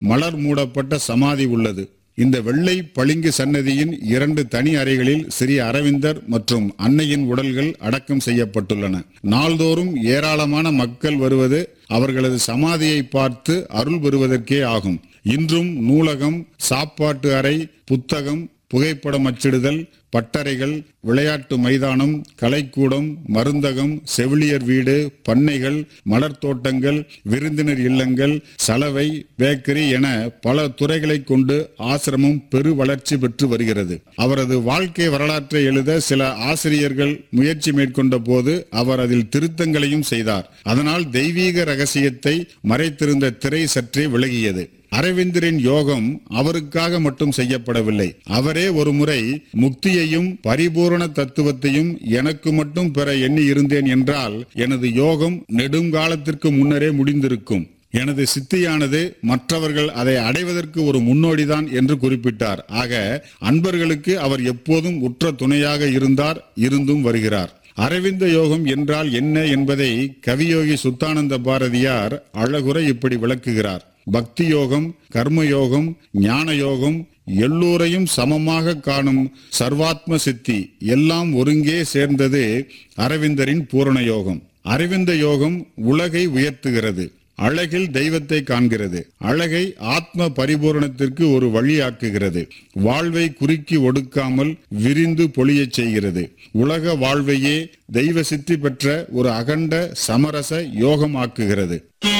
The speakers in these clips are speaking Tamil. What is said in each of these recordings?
மலர் மூடப்பட்ட சமாதி உள்ளது இந்த வெள்ளை பளிங்கு சன்னதியின் இரண்டு தனி அறைகளில் ஸ்ரீ அரவிந்தர் மற்றும் அன்னையின் உடல்கள் அடக்கம் செய்யப்பட்டுள்ளன நாள்தோறும் ஏராளமான மக்கள் வருவது அவர்களது சமாதியை பார்த்து அருள் பெறுவதற்கே ஆகும் இன்றும் நூலகம் சாப்பாட்டு அறை புத்தகம் புகைப்படம் அச்சிடுதல் பட்டறைகள் விளையாட்டு மைதானம் கலைக்கூடம் மருந்தகம் செவிலியர் வீடு பண்ணைகள் மலர் தோட்டங்கள் விருந்தினர் இல்லங்கள் சலவை பேக்கரி என பல துறைகளை கொண்டு ஆசிரமம் பெரு வளர்ச்சி பெற்று வருகிறது அவரது வாழ்க்கை வரலாற்றை எழுத சில ஆசிரியர்கள் முயற்சி மேற்கொண்ட போது அவர் அதில் திருத்தங்களையும் செய்தார் அதனால் தெய்வீக ரகசியத்தை மறைத்திருந்த திரை சற்றே விலகியது அரவிந்தரின் யோகம் அவருக்காக மட்டும் செய்யப்படவில்லை அவரே ஒரு முறை முக்தியையும் பரிபூரண தத்துவத்தையும் எனக்கு மட்டும் பெற எண்ணி இருந்தேன் என்றால் எனது யோகம் நெடுங்காலத்திற்கு முன்னரே முடிந்திருக்கும் எனது சித்தியானது மற்றவர்கள் அதை அடைவதற்கு ஒரு முன்னோடிதான் என்று குறிப்பிட்டார் ஆக அன்பர்களுக்கு அவர் எப்போதும் உற்ற துணையாக இருந்தார் இருந்தும் வருகிறார் அரவிந்த யோகம் என்றால் என்ன என்பதை கவியோகி சுத்தானந்த பாரதியார் அழகுற இப்படி விளக்குகிறார் பக்தி யோகம் கர்ம யோகம் ஞான யோகம் எல்லோரையும் சமமாக காணும் சர்வாத்ம சித்தி எல்லாம் ஒருங்கே சேர்ந்தது அரவிந்தரின் பூரண யோகம் அரவிந்த யோகம் உலகை உயர்த்துகிறது அழகில் தெய்வத்தை காண்கிறது அழகை ஆத்ம பரிபூரணத்திற்கு ஒரு வழியாக்குகிறது வாழ்வை குறுக்கி ஒடுக்காமல் விரிந்து பொழியச் செய்கிறது உலக வாழ்வையே தெய்வ சித்தி பெற்ற ஒரு அகண்ட சமரச யோகமாக்குகிறது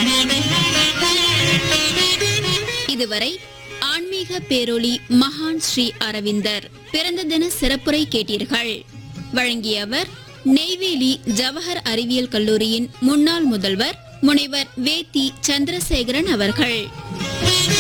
இதுவரை ஆன்மீக பேரொளி மகான் ஸ்ரீ அரவிந்தர் பிறந்த தின சிறப்புரை கேட்டீர்கள் வழங்கியவர் நெய்வேலி ஜவஹர் அறிவியல் கல்லூரியின் முன்னாள் முதல்வர் முனைவர் வேத்தி சந்திரசேகரன் அவர்கள்